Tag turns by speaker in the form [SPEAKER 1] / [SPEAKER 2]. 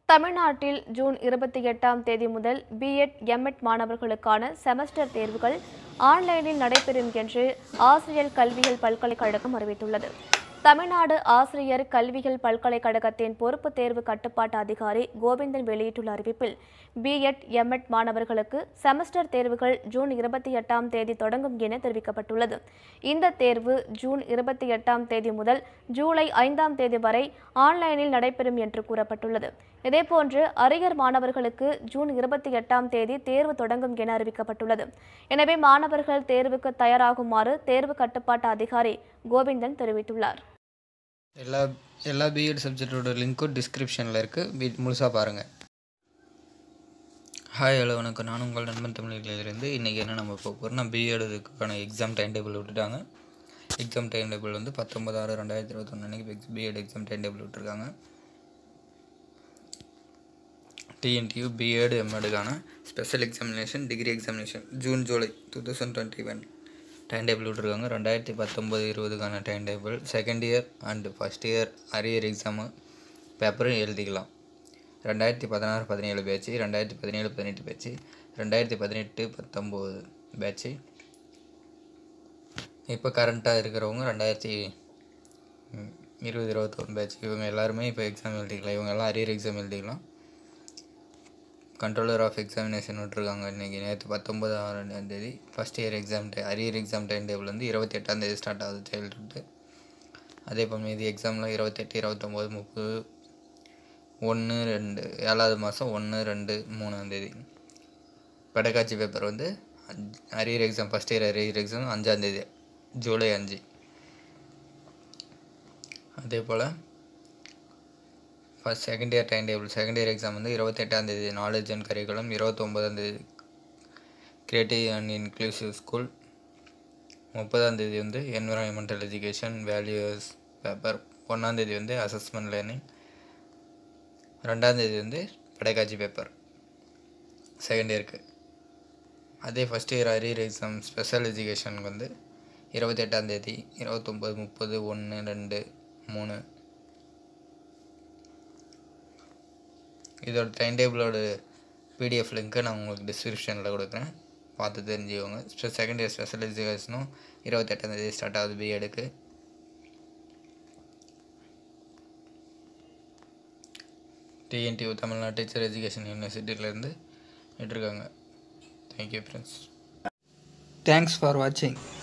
[SPEAKER 1] தமிழ்நாட்டில் ஜூன் இருபத்தி எட்டாம் தேதி முதல் பிஎட் எம்எட் மாணவர்களுக்கான செமஸ்டர் தேர்வுகள் ஆன்லைனில் நடைபெறும் என்று ஆசிரியர் கல்வியியல் பல்கலைக்கழகம் அறிவித்துள்ளது தமிழ்நாடு ஆசிரியர் கல்வியியல் பல்கலைக்கழகத்தின் பொறுப்பு தேர்வு கட்டுப்பாட்டு அதிகாரி கோவிந்தன் வெளியிட்டுள்ள அறிவிப்பில் பிஎட் எம்எட் மாணவர்களுக்கு செமஸ்டர் தேர்வுகள் ஜூன் இருபத்தி எட்டாம் தேதி தொடங்கும் என தெரிவிக்கப்பட்டுள்ளது இந்த தேர்வு ஜூன் இருபத்தி எட்டாம் தேதி முதல் ஜூலை ஐந்தாம் தேதி வரை ஆன்லைனில் நடைபெறும் என்று கூறப்பட்டுள்ளது இதேபோன்று அரியர் மாணவர்களுக்கு ஜூன் இருபத்தி எட்டாம் தேதி தேர்வு தொடங்கும் என அறிவிக்கப்பட்டுள்ளது எனவே மாணவர்கள் தேர்வுக்கு தயாராகுமாறு தேர்வு கட்டுப்பாட்டு அதிகாரி கோவிந்தன் தெரிவித்துள்ளார்
[SPEAKER 2] எல்லா எல்லா பிஎட் சப்ஜெக்டோட லிங்க்கும் டிஸ்கிரிப்ஷனில் இருக்குது முழுசாக பாருங்கள் ஹாய் ஹலோ வணக்கம் நான் உங்கள் நண்பன் தமிழர்களிலிருந்து இன்றைக்கி என்ன நம்ம பார்க்க போகிறோம்னா பிஎடுக்கான எக்ஸாம் டைம் டேபிள் விட்டுட்டாங்க எக்ஸாம் டைம் டேபிள் வந்து பத்தொம்பது ஆறு ரெண்டாயிரத்தி இருபத்தொன்று அன்றைக்கி பிஎட் எக்ஸாம் டைம் டேபிள் விட்டுருக்காங்க டிஎன்டியூ பிஎட் எம்எடுக்கான special examination degree examination June July two thousand twenty one time table விட்ருக்காங்க ரெண்டாயிரத்தி பத்தொம்போது இருபதுக்கான time table second year and first year arrear exam பேப்பரும் எழுதிக்கலாம் ரெண்டாயிரத்தி பதினாறு பதினேழு பேட்ச்சு ரெண்டாயிரத்தி பதினேழு பதினெட்டு பேட்ச்சு ரெண்டாயிரத்தி பதினெட்டு பத்தொம்போது பேட்ச்சு இப்போ கரண்ட்டாக இருக்கிறவங்க ரெண்டாயிரத்தி ம், இருபது இருபத்தொன்று பேட்ச் இவங்க எல்லாருமே இப்போ எக்ஸாம் எழுதிக்கலாம் இவங்க எல்லாம் அரியர் எக்ஸாம் எழுதிக்கலாம் கண்ட்ரோலர் ஆஃப் எக்ஸாமினேஷன் விட்ருக்காங்க இன்றைக்கி நேற்று பத்தொம்பது ரெண்டாம் தேதி first year exam day arrear exam time table வந்து இருபத்தி எட்டாம் தேதி ஸ்டார்ட் ஆகுது சைல்டுஹுட்டு அதே போல் மீதி எக்ஸாமில் இருபத்தெட்டு இருபத்தொம்போது முப்பது ஒன்று ரெண்டு ஏழாவது மாதம் ஒன்று ரெண்டு மூணாம் தேதி படக்காட்சி பேப்பர் வந்து அஞ்சு- arrear exam first year arrear exam அஞ்சாந்தேதி ஜூலை அஞ்சு அதே போல் first second year time table second year exam வந்து இருபத்தெட்டாந்தேதி நாலேஜ் அண்ட் கரிக்குலம் இருபத்தொம்போதாந்தேதி கிரியேட்டிவ் அண்ட் இன்க்ளூசிவ் ஸ்கூல் முப்பதாந்தேதி வந்து என்விரான்மெண்டல் எஜுகேஷன் வேல்யூஸ் பேப்பர் ஒன்றாந்தேதி வந்து அசஸ்மெண்ட் லேர்னிங் ரெண்டாந்தேதி வந்து படைக்காட்சி பேப்பர் செகண்ட் இயருக்கு அதே first year arrear exam special எஜுகேஷனுக்கு வந்து இருபத்தெட்டாந்தேதி இருபத்தொம்போது முப்பது ஒன்று ரெண்டு மூணு இதோட டைம் டேபிளோட பிடிஎஃப் லிங்க்கை நான் உங்களுக்கு டிஸ்கிரிப்ஷனில் கொடுக்குறேன் பார்த்து தெரிஞ்சுக்கோங்க ஸ்பெ செகண்ட் இயர் ஸ்பெஷல் எஜுகேஷனும் இருபத்தெட்டாந்தேதி ஸ்டார்ட் ஆகுது பிஎடுக்கு டிஎன்டியூ தமிழ்நாடு டீச்சர் எஜுகேஷன் யூனிவர்சிட்டியிலேருந்து விட்டுருக்காங்க தேங்க்யூ ஃப்ரெண்ட்ஸ் தேங்க்ஸ் ஃபார் வாட்சிங்